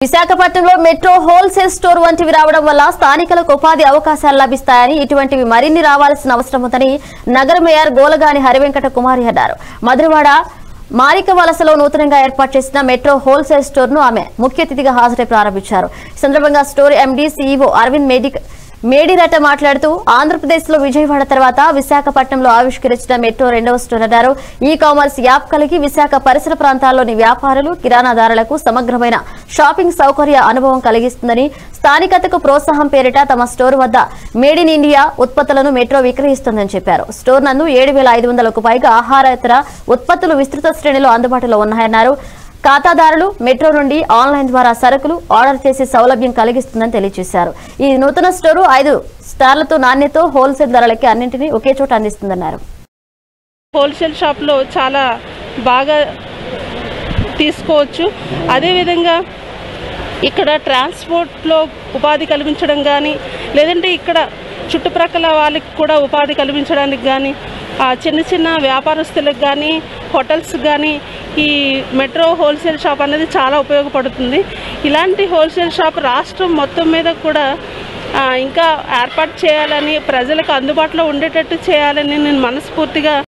విశాఖపట్నంలో metro wholesale store వంటివి రావడం వల్ల స్థానికులకు ఉపాధి అవకాశాలు లభిస్తాయని ఇటువంటివి మరిన్ని రావాల్సిన అవసరం ఉందని నగర మేయర్ గోలగాని హరివెంకట కుమారి అన్నారు మధురవాడ మారిక వలసలో నూతనంగా ఏర్పాటు చేసిన మెట్రో హోల్సేల్ స్టోర్ ను ఆమె ముఖ్య అతిథిగా హాజరై ప్రారంభించారు ఈ సందర్భంగా స్టోర్ ఎండీ సీఈఓ అరవింద్ మేడిక్ మేడిరట మాట్లాడుతూ ఆంధ్రప్రదేశ్ లో విజయవాడ తర్వాత విశాఖపట్నంలో ఆవిష్కరించిన మెట్రో రెండవ స్టోర్ అన్నారు ఈ కామర్స్ యాప్ కలిగి విశాఖ పరిసర ప్రాంతాల్లోని వ్యాపారులు కిరాణాదారులకు సమగ్రమైన షాపింగ్ సౌకర్య అనుభవం కలిగిస్తుందని స్థానికతకు ప్రోత్సాహం పేరిట తమ స్టోర్ వద్ద మేడ్ ఇన్ ఇండియా ఉత్పత్తులను మెట్రో విక్రయిస్తుందని చెప్పారు స్టోర్ నందు ఏడు వేల ఐదు వందలకు పైగా ఆహారేతర ఉత్పత్తులు విస్తృత శ్రేణిలో అందుబాటులో ఉన్నాయన్నారు ఖాతాదారులు మెట్రో నుండి ఆన్లైన్ ద్వారా సరుకులు ఆర్డర్ చేసే సౌలభ్యం కలిగిస్తుందని తెలియజేశారు ఈ నూతన స్టోరు ఐదు స్టార్లతో నాణ్యతో హోల్సేల్ ధరలకి అన్నింటినీ ఒకే చోట అందిస్తుందన్నారు హోల్సేల్ షాప్లో చాలా బాగా తీసుకోవచ్చు అదేవిధంగా ఇక్కడ ట్రాన్స్పోర్ట్లో ఉపాధి కల్పించడం కానీ లేదంటే ఇక్కడ చుట్టుప్రక్కల వాళ్ళకి కూడా ఉపాధి కల్పించడానికి కానీ ఆ చిన్న చిన్న వ్యాపారస్తులకు కానీ హోటల్స్ కానీ ఈ మెట్రో హోల్సేల్ షాప్ అనేది చాలా ఉపయోగపడుతుంది ఇలాంటి హోల్సేల్ షాప్ రాష్ట్రం మొత్తం మీద కూడా ఆ, ఇంకా ఏర్పాటు చేయాలని ప్రజలకు అందుబాటులో ఉండేటట్టు చేయాలని నేను మనస్ఫూర్తిగా